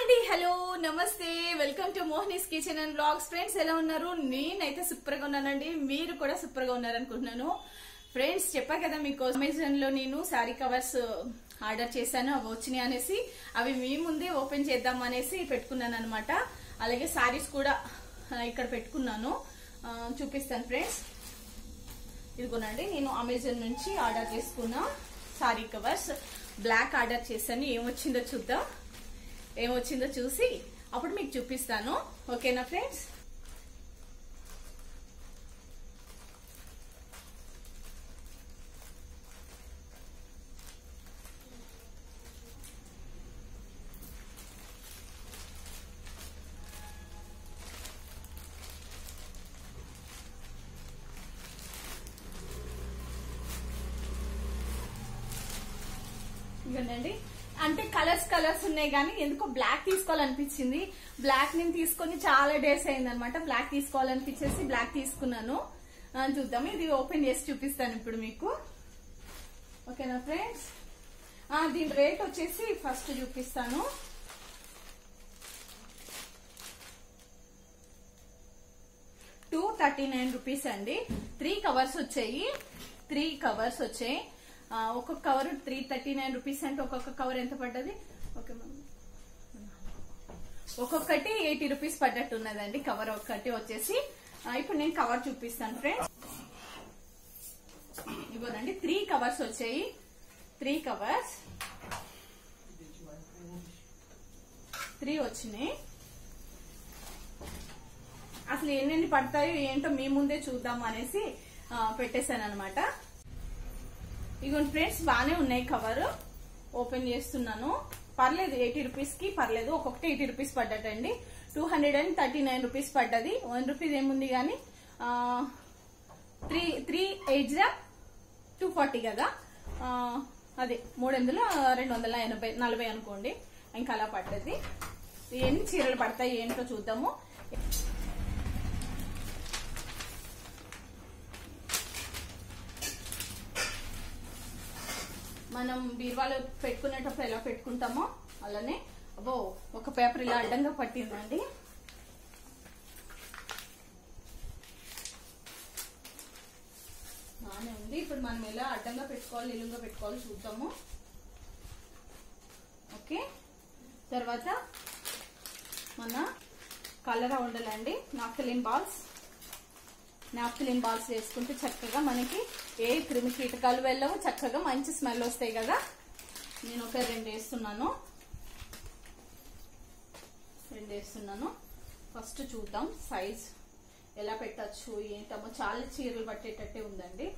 అండి హలో నమస్తే welcome to Mohini's kitchen and blogs friends ఎలా ఉన్నారు నేనైతే సూపర్ గా ఉన్నానండి మీరు కూడా సూపర్ గా ఉన్నారనుకుంటున్నాను ఫ్రెండ్స్ చెప్పా కదా మీకు అమెజాన్ లో నేను శారీ కవర్స్ ఆర్డర్ చేశాను అవి వచ్చినాయి అనేసి అవి మీ ముందే ఓపెన్ చేద్దాం అనేసి పెట్టుకున్నాను అనమాట అలాగే శారీస్ కూడా ఆ, ఇక్కడ పెట్టుకున్నాను ఆ, చూపిస్తాను ఫ్రెండ్స్ ఇదిగోనండి నేను అమెజాన్ నుంచి ఆర్డర్ చేసుకున్న సారీ కవర్స్ బ్లాక్ ఆర్డర్ చేశాను ఏమొచ్చిందో చూద్దాం ఏమొచ్చిందో చూసి అప్పుడు మీకు చూపిస్తాను ఓకేనా ఫ్రెండ్స్ ఇవ్వండి అంటే కలర్స్ కలర్స్ ఉన్నాయి కానీ ఎందుకో బ్లాక్ తీసుకోవాలనిపించింది బ్లాక్ నేను తీసుకొని చాలా డేస్ అయింది అనమాట బ్లాక్ తీసుకోవాలనిపించేసి బ్లాక్ తీసుకున్నాను ఆ, చూద్దాం ఇది ఓపెన్ చేసి చూపిస్తాను ఇప్పుడు మీకు ఓకేనా ఫ్రెండ్స్ ఆ, దీని రేట్ వచ్చేసి ఫస్ట్ చూపిస్తాను టూ థర్టీ నైన్ రూపీస్ అండి త్రీ కవర్స్ వచ్చాయి త్రీ కవర్స్ వచ్చాయి ఆ, ఒక్కొక్క cover three thirty nine rupees అంటే ఒక్కొక్క కవర్ ఎంత పడ్డది ఓకే మ్యామ్ ఒక్కొక్కటి ఎయిటీ రూపీస్ పడ్డట్టు ఉన్నదండి కవర్ ఒక్కటి వచ్చేసి ఆ, ఇప్పుడు నేను కవర్ చూపిస్తాను ఫ్రెండ్స్ ఇవ్వనండి త్రీ కవర్స్ వచ్చాయి త్రీ కవర్స్ త్రీ వచ్చినాయి అసలు ఎన్నెన్ని పడతాయో ఏంటో మీ ముందే చూద్దాం అనేసి పెట్టేశాను అనమాట ఇగోండి ఫ్రెండ్స్ బాగానే ఉన్నాయి కవర్ ఓపెన్ చేస్తున్నాను పర్లేదు ఎయిటీ రూపీస్ కి పర్లేదు ఒక్కొక్కటి ఎయిటీ రూపీస్ పడ్డటండి two hundred and thirty nine rupees పడ్డది వన్ రూపీస్ ఏముంది కానీ త్రీ త్రీ ఎయిట్ జా టూ ఫార్టీ కదా ఆ, అదే మూడు వందల రెండు వందల ఎనభై నలభై అనుకోండి ఇంకా అలా పడ్డది ఎన్ని చీరలు పడతాయి ఏంటో చూద్దాము మనం బీరువాలో పెట్టుకునేటప్పుడు ఎలా పెట్టుకుంటామో అలానే అబ్బో ఒక పేపర్ ఇలా అడ్డంగా పట్టిందండి బాగానే ఉంది ఇప్పుడు మనం ఎలా అడ్డంగా పెట్టుకోవాలి నిలువుగా పెట్టుకోవాలి చూద్దాము ఓకే తర్వాత మన కలర్ ఉండాలండి నాఫ్తలిన్ బాల్స్ నాప్కిలిన్ బాల్స్ వేసుకుంటే చక్కగా మనకి ఏ క్రిమి కీటకాలు వెళ్ళవు చక్కగా మంచి స్మెల్ వస్తాయి కదా నేను ఒక రెండు వేస్తున్నాను రెండు వేస్తున్నాను ఫస్ట్ చూద్దాం సైజ్ ఎలా పెట్టచ్చు ఏంటమ్మో చాలా చీరలు పట్టేటట్టే ఉందండి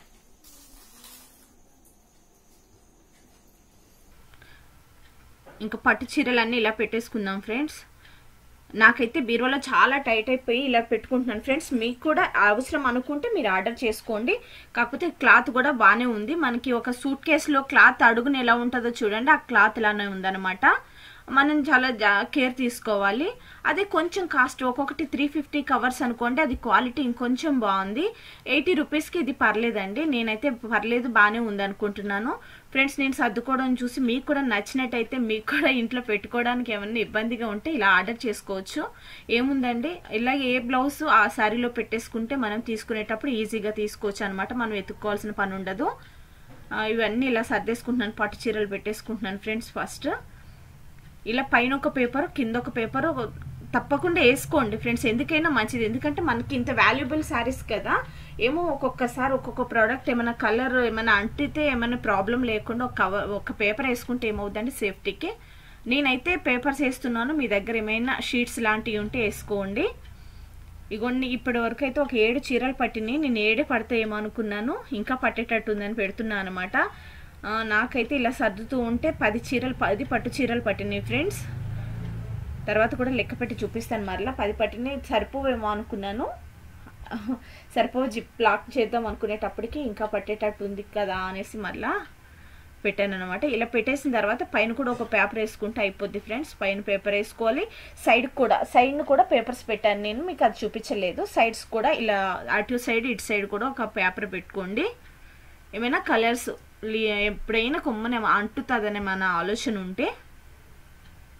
ఇంకా పట్టు చీరలన్నీ ఇలా పెట్టేసుకుందాం ఫ్రెండ్స్ నాకైతే బీరువాలో చాలా టైట్ అయిపోయి ఇలా పెట్టుకుంటున్నాను ఫ్రెండ్స్ మీకు కూడా అవసరం అనుకుంటే మీరు ఆర్డర్ చేసుకోండి కాకపోతే క్లాత్ కూడా బాగానే ఉంది మనకి ఒక సూట్ కేసులో క్లాత్ అడుగున ఎలా ఉంటుందో చూడండి ఆ క్లాత్ ఇలానే ఉందన్నమాట మనం చాలా జా- కేర్ తీసుకోవాలి అదే కొంచెం కాస్ట్ ఒక్కొక్కటి త్రీ ఫిఫ్టీ కవర్స్ అనుకోండి అది క్వాలిటీ ఇంకొంచెం బాగుంది ఎయిటీ రూపీస్కి ఇది పర్లేదండి నేనైతే పర్లేదు బాగానే ఉంది అనుకుంటున్నాను ఫ్రెండ్స్ నేను సర్దుకోవడం చూసి మీకు కూడా నచ్చినట్టయితే మీకు కూడా ఇంట్లో పెట్టుకోవడానికి ఏమన్నా ఇబ్బందిగా ఉంటే ఇలా ఆర్డర్ చేసుకోవచ్చు ఏముందండి ఇలా ఏ బ్లౌజ్ ఆ శారీలో పెట్టేసుకుంటే మనం తీసుకునేటప్పుడు ఈజీగా తీసుకోవచ్చు అనమాట మనం వెతుక్కోవాల్సిన పని ఉండదు ఆ, ఇవన్నీ ఇలా సర్దేసుకుంటున్నాను పట్టు చీరలు పెట్టేసుకుంటున్నాను ఫ్రెండ్స్ ఫస్ట్ ఇలా పైన ఒక పేపర్ కింద ఒక పేపర్ తప్పకుండా వేసుకోండి ఫ్రెండ్స్ ఎందుకైనా మంచిది ఎందుకంటే మనకి ఇంత వాల్యుబుల్ శారీస్ కదా ఏమో ఒక్కొక్కసారి ఒక్కొక్క ప్రోడక్ట్ ఏమైనా కలర్ ఏమైనా అంటితే ఏమైనా ప్రాబ్లం లేకుండా ఒక కవర్ ఒక పేపర్ వేసుకుంటే ఏమవుతుందండి సేఫ్టీకి నేనైతే పేపర్స్ వేస్తున్నాను మీ దగ్గర ఏమైనా షీట్స్ లాంటివి ఉంటే వేసుకోండి ఇగోండి ఇప్పటి వరకు అయితే ఒక ఏడు చీరలు పట్టినాయి నేను ఏడే పడతాయేమో అనుకున్నాను ఇంకా పట్టేటట్టు ఉందని పెడుతున్నాను అనమాట నాకైతే ఇలా సర్దుతూ ఉంటే పది చీరలు పది పట్టు చీరలు పట్టినాయి ఫ్రెండ్స్ తర్వాత కూడా లెక్క పెట్టి చూపిస్తాను మరలా పది పట్టినాయి సరిపోవేమో అనుకున్నాను సరిపో జిప్ లాక్ చేద్దాం అనుకునేటప్పటికి ఇంకా పట్టేటట్టు ఉంది కదా అనేసి మరలా పెట్టాను అనమాట ఇలా పెట్టేసిన తర్వాత పైన కూడా ఒక పేపర్ వేసుకుంటే అయిపోద్ది ఫ్రెండ్స్ పైన పేపర్ వేసుకోవాలి సైడ్ కూడా సైడ్ కూడా పేపర్స్ పెట్టాను నేను మీకు అది చూపించలేదు సైడ్స్ కూడా ఇలా అటు సైడ్ ఇటు సైడ్ కూడా ఒక పేపర్ పెట్టుకోండి ఏమైనా కలర్స్ ఎప్పుడైనా కొమ్మని అంటుతుందనే మన ఆలోచన ఉంటే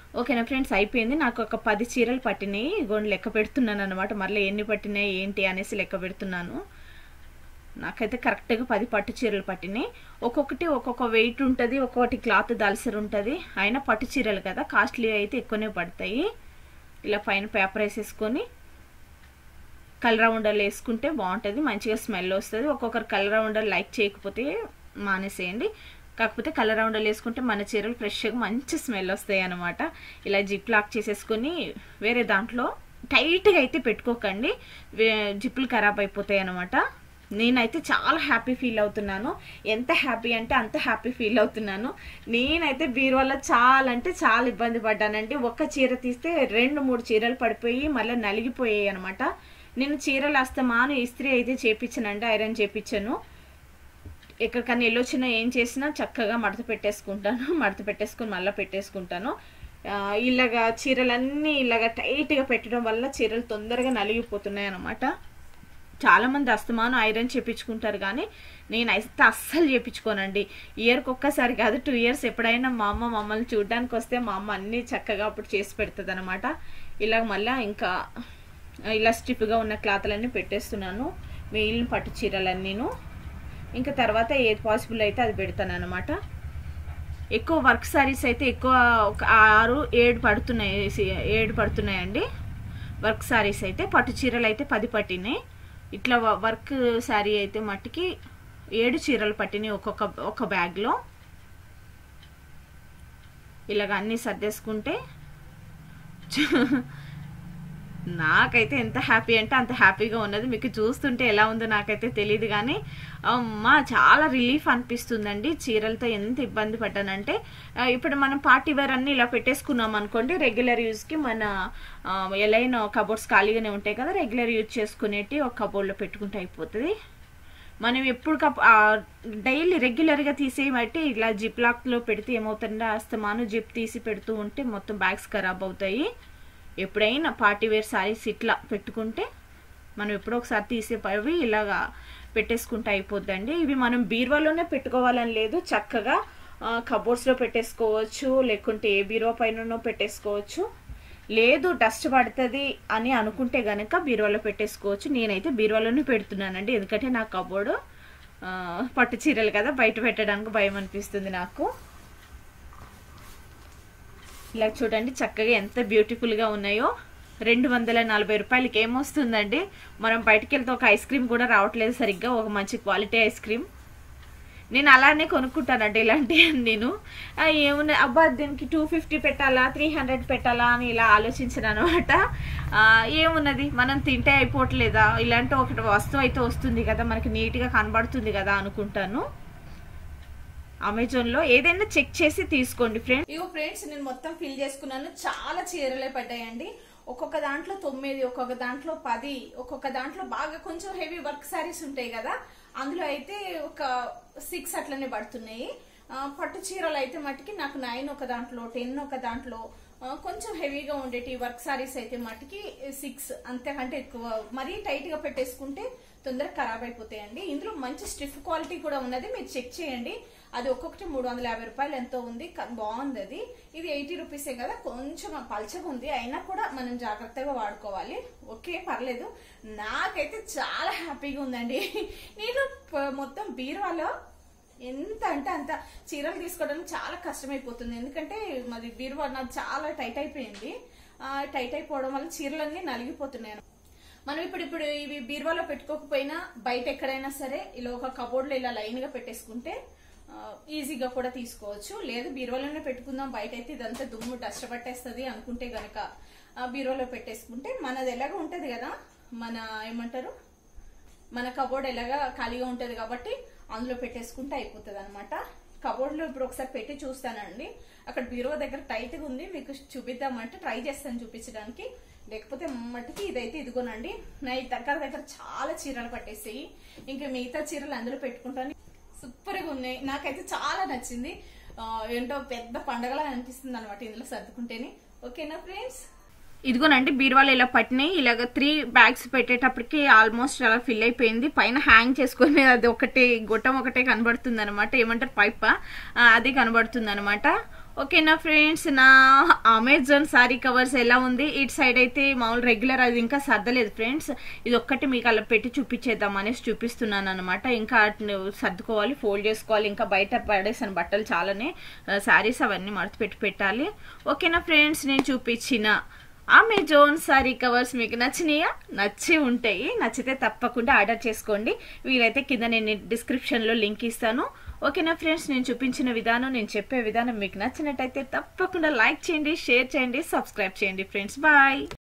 ఓకేనా ఫ్రెండ్స్ అయిపోయింది నాకు ఒక పది చీరలు పట్టినాయి ఇగోండి లెక్క పెడుతున్నాను అనమాట మళ్ళీ ఎన్ని పట్టినాయి ఏంటి అనేసి లెక్క పెడుతున్నాను నాకైతే కరెక్ట్గా పది పట్టు చీరలు పట్టినాయి ఒక్కొక్కటి ఒక్కొక్క వెయిట్ ఉంటుంది ఒక్కొక్కటి క్లాత్ దలసరి ఉంటుంది అయినా పట్టు చీరలు కదా కాస్ట్లీ అయితే ఎక్కువనే పడతాయి ఇలా పైన పేపర్ వేసేసుకొని కలర్ ఉండలు వేసుకుంటే బాగుంటుంది మంచిగా స్మెల్ వస్తుంది ఒక్కొక్కరు కలర్ ఉండలు లైక్ చేయకపోతే మానేసేయండి కాకపోతే కలర్ ఉండలు వేసుకుంటే మన చీరలు ఫ్రెష్గా మంచి స్మెల్ వస్తాయి అనమాట ఇలా జిప్ లాక్ చేసేసుకొని వేరే దాంట్లో టైట్గా అయితే పెట్టుకోకండి వే- జిప్పులు ఖరాబ్ అయిపోతాయి అనమాట నేనైతే చాలా హ్యాపీ ఫీల్ అవుతున్నాను ఎంత హ్యాపీ అంటే అంత హ్యాపీ ఫీల్ అవుతున్నాను నేనైతే బీరువాలో చాలా అంటే చాలా ఇబ్బంది పడ్డానండి ఒక్క చీర తీస్తే రెండు మూడు చీరలు పడిపోయి మళ్ళీ నలిగిపోయాయి అనమాట నేను చీరలు అస్తమాను ఇస్త్రీ అయితే చేపించానండి ఐరన్ చేపించాను ఎక్కడికన్నా వెళ్ళొచ్చినా ఏం చేసినా చక్కగా మడత పెట్టేసుకుంటాను మడత పెట్టేసుకుని మళ్ళీ పెట్టేసుకుంటాను ఆ, ఇలాగా చీరలన్నీ ఇలాగా టైట్గా పెట్టడం వల్ల చీరలు తొందరగా నలిగిపోతున్నాయి అనమాట చాలా మంది అస్తమానం ఐరన్ చేపించుకుంటారు కానీ నేను అయితే అస్సలు చేపించుకోనండి ఇయర్కి ఒక్కసారి కాదు టూ ఇయర్స్ ఎప్పుడైనా మా అమ్మ మమ్మల్ని చూడడానికి వస్తే మా అమ్మ అన్నీ చక్కగా అప్పుడు చేసి పెడుతుంది అనమాట ఇలా మళ్ళీ ఇంకా ఇలా స్టిఫ్గా ఉన్న క్లాత్లన్నీ పెట్టేస్తున్నాను మిగిలిన పట్టు చీరలన్నీను ఇంకా తర్వాత ఏది పాసిబుల్ అయితే అది పెడతాను అనమాట ఎక్కువ వర్క్ సారీస్ అయితే ఎక్కువ ఒక ఆరు ఏడు పడుతున్నాయి సి- ఏడు పడుతున్నాయండి వర్క్ సారీస్ అయితే పట్టు చీరలు అయితే పది పట్టినాయి ఇట్లా వ- వర్క్ శారీ అయితే మట్టికి ఏడు చీరలు పట్టినాయి ఒక్కొక్క ఒక బ్యాగ్లో ఇలాగ అన్నీ సర్దేసుకుంటే నాకైతే ఎంత హ్యాపీ అంటే అంత హ్యాపీగా ఉన్నది మీకు చూస్తుంటే ఎలా ఉందో నాకైతే తెలియదు కానీ అమ్మా చాలా రిలీఫ్ అనిపిస్తుందండి చీరలతో ఎంత ఇబ్బంది పడ్డానంటే ఆ, ఇప్పుడు మనం పార్టీ వేర్ అన్ని ఇలా పెట్టేసుకున్నాం అనుకోండి రెగ్యులర్ యూస్కి మన ఆ, ఎలైన కబోర్డ్స్ ఖాళీగానే ఉంటాయి కదా రెగ్యులర్ యూజ్ చేసుకునేటి ఒక కబోర్డ్లో పెట్టుకుంటే అయిపోతుంది మనం ఎప్పుడు డైలీ రెగ్యులర్గా తీసేయబట్టి ఇలా జిప్ లాక్లో పెడితే ఏమవుతుందంటే అస్తమాను జిప్ తీసి పెడుతూ ఉంటే మొత్తం బ్యాగ్స్ ఖరాబ్ అవుతాయి ఎప్పుడైనా పార్టీ వేర్ సారీస్ ఇట్లా పెట్టుకుంటే మనం ఎప్పుడో ఒకసారి తీసేపవి ఇలాగా పెట్టేసుకుంటే అయిపోద్దండి ఇవి మనం బీరువాలోనే పెట్టుకోవాలని లేదు చక్కగా కబోర్డ్స్లో పెట్టేసుకోవచ్చు లేకుంటే ఏ బీరువా పైననో పెట్టేసుకోవచ్చు లేదు డస్ట్ పడుతుంది అని అనుకుంటే గనక బీరువాలో పెట్టేసుకోవచ్చు నేనైతే బీరువాలోనే పెడుతున్నానండి ఎందుకంటే నా కబోర్డు ఆ, పట్టు చీరలు కదా బయట పెట్టడానికి భయం అనిపిస్తుంది నాకు ఇలా చూడండి చక్కగా ఎంత బ్యూటిఫుల్గా ఉన్నాయో రెండు వందల నలభై రూపాయలకి ఏమొస్తుందండి మనం బయటికి వెళ్తే ఒక ఐస్ క్రీమ్ కూడా రావట్లేదు సరిగ్గా ఒక మంచి క్వాలిటీ ఐస్ క్రీమ్ నేను అలానే కొనుక్కుంటానండి ఇలాంటివి నేను ఆ, ఏమున్నా అబ్బా దీనికి టూ ఫిఫ్టీ పెట్టాలా త్రీ హండ్రెడ్ పెట్టాలా అని ఇలా ఆలోచించాను అనమాట ఏమున్నది మనం తింటే అయిపోవట్లేదా ఇలాంటి ఒకటి వస్తువు అయితే వస్తుంది కదా మనకి నీట్గా కనబడుతుంది కదా అనుకుంటాను అమెజాన్లో ఏదైనా చెక్ చేసి తీసుకోండి ఫ్రెండ్స్ ఇగో ఫ్రెండ్స్ నేను మొత్తం ఫిల్ చేసుకున్నాను చాలా చీరలే పడ్డాయండి ఒక్కొక్క దాంట్లో తొమ్మిది ఒక్కొక్క దాంట్లో పది ఒక్కొక్క దాంట్లో బాగా కొంచెం హెవీ వర్క్ సారీస్ ఉంటాయి కదా అందులో అయితే ఒక సిక్స్ అట్లనే పడుతున్నాయి ఆ, పట్టు చీరలు అయితే మట్టుకి నాకు నైన్ ఒక దాంట్లో టెన్ ఒక దాంట్లో ఆ, కొంచెం హెవీగా ఉండేటి వర్క్ సారీస్ అయితే మట్టుకి సిక్స్ అంతకంటే ఎక్కువ మరీ టైట్ గా పెట్టేసుకుంటే తొందరగా ఖరాబ్ అయిపోతాయండి ఇందులో మంచి స్టిఫ్ క్వాలిటీ కూడా ఉన్నది మీరు చెక్ చేయండి అది ఒక్కొక్కటి మూడు వందల యాభై రూపాయలు ఎంతో ఉంది క- బాగుంది అది ఇది ఎయిటీ రూపీసే కదా కొంచెం పల్చగా ఉంది అయినా కూడా మనం జాగ్రత్తగా వాడుకోవాలి ఓకే పర్లేదు నాకైతే చాలా హ్యాపీగా ఉందండి నేను ప- మొత్తం బీరువాలో ఎంత అంటే అంత చీరలు తీసుకోవడానికి చాలా కష్టమైపోతుంది ఎందుకంటే మరి బీరువా నాకు చాలా టైట్ అయిపోయింది ఆ, టైట్ అయిపోవడం వల్ల చీరలన్నీ నలిగిపోతున్నాయి మనం ఇప్పుడు ఇప్పుడు ఇవి బీరువాలో పెట్టుకోకపోయినా బయట ఎక్కడైనా సరే ఇలా ఒక కబోర్డ్లో ఇలా లైన్ గా పెట్టేసుకుంటే ఆ, ఈజీగా కూడా తీసుకోవచ్చు లేదు బీరువాలోనే పెట్టుకుందాం బయట అయితే ఇదంతా దుమ్ము డస్ట్ పట్టేస్తుంది అనుకుంటే గనక ఆ, బీరువాలో పెట్టేసుకుంటే మనది ఎలాగ ఉంటది కదా మన ఏమంటారు మన కబోర్డ్ ఎలాగా ఖాళీగా ఉంటది కాబట్టి అందులో పెట్టేసుకుంటే అయిపోతుంది అనమాట కబోర్డ్ లో ఇప్పుడు ఒకసారి పెట్టి చూస్తానండి అక్కడ బీరువా దగ్గర టైట్ గా ఉంది మీకు చూపిద్దామంటే ట్రై చేస్తాను చూపించడానికి లేకపోతే మట్టికి ఇదైతే ఇదిగోనండి నా ఈ దగ్గర దగ్గర చాలా చీరలు పట్టేసాయి ఇంకా మిగతా చీరలు అందులో పెట్టుకుంటాను సూపర్ గా ఉన్నాయి నాకైతే చాలా నచ్చింది ఆ, ఏంటో పెద్ద పండగలా అనిపిస్తుంది అనమాట ఇందులో సర్దుకుంటేనే ఓకేనా ఫ్రెండ్స్ ఇదిగోనండి బీరువాలు ఇలా పట్టినాయి ఇలాగ త్రీ బ్యాగ్స్ పెట్టేటప్పటికి ఆల్మోస్ట్ అలా ఫిల్ అయిపోయింది పైన హ్యాంగ్ చేసుకుని అది ఒకటి గొట్టం ఒకటే కనబడుతుంది అనమాట ఏమంటారు పైప్ అది కనబడుతుంది అనమాట ఓకేనా ఫ్రెండ్స్ నా అమెజాన్ సారీ కవర్స్ ఎలా ఉంది ఇటు సైడ్ అయితే మామూలు రెగ్యులర్ అది ఇంకా సర్దలేదు ఫ్రెండ్స్ ఇది ఒక్కటి మీకు అలా పెట్టి చూపించేద్దాం అనేసి చూపిస్తున్నాను అనమాట ఇంకా వాటిని సర్దుకోవాలి ఫోల్డ్ చేసుకోవాలి ఇంకా బయట పడేసాను బట్టలు చాలానే శారీస్ అవన్నీ మడత పెట్టి పెట్టాలి ఓకేనా ఫ్రెండ్స్ నేను చూపించిన అమెజాన్ సారీ కవర్స్ మీకు నచ్చినాయా నచ్చి ఉంటాయి నచ్చితే తప్పకుండా ఆర్డర్ చేసుకోండి వీలైతే కింద నేను డిస్క్రిప్షన్లో లింక్ ఇస్తాను ఓకేనా ఫ్రెండ్స్ నేను చూపించిన విధానం నేను చెప్పే విధానం మీకు నచ్చినట్టయితే తప్పకుండా లైక్ చేయండి షేర్ చేయండి సబ్స్క్రైబ్ చేయండి ఫ్రెండ్స్ బాయ్